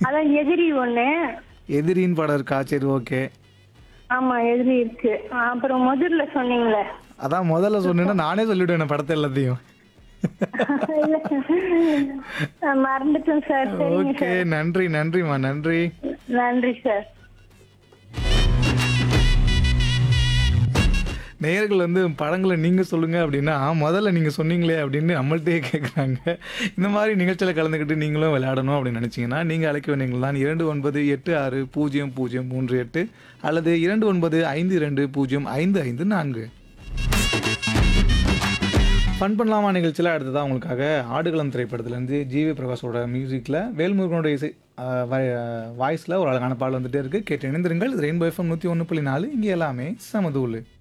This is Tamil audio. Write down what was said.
அதான் எதிரி ஒண்ணு எதிரின்னு படம் இருக்கா சரி ஓகே ஆமா எதிரி இருக்கு அப்புறம் முதல்ல சொன்னீங்களே அதான் முதல்ல சொன்னேன்னா நானே சொல்லிவிடுவேன் படத்தை எல்லாத்தையும் இல்ல, நான் மறந்துட்டேன் சார் சரிங்க ஓகே சார் நன்றி நன்றிம்மா நன்றி நன்றி சார் நேயர்கள் வந்து படங்களை நீங்கள் சொல்லுங்கள் அப்படின்னா முதல்ல நீங்கள் சொன்னீங்களே அப்படின்னு நம்மள்ட்டே கேட்குறாங்க இந்த மாதிரி நிகழ்ச்சியில் கலந்துக்கிட்டு நீங்களும் விளையாடணும் அப்படின்னு நினச்சிங்கன்னா நீங்கள் அழைக்க வேண்டியவங்க தான் இரண்டு ஒன்பது எட்டு ஆறு பூஜ்ஜியம் பூஜ்ஜியம் மூன்று எட்டு அல்லது இரண்டு ஒன்பது ஐந்து இரண்டு பூஜ்ஜியம் ஐந்து ஐந்து நான்கு ஃபன் பண்ணலாமா நிகழ்ச்சியில் அடுத்ததாக உங்களுக்காக ஆடுகளம் திரைப்படத்துலேருந்து ஜிவி பிரகாஷோட மியூசிக்கில் வேல்முருகனோட இசை வாய்ஸில் ஒரு அழகான பாடல் வந்துட்டே இருக்குது கேட்டு இணைந்திருங்கள் இது ரெயின்போ எஃப்எம் நூற்றி ஒன்று புள்ளி நாலு இங்கே எல்லாமே சமதூள்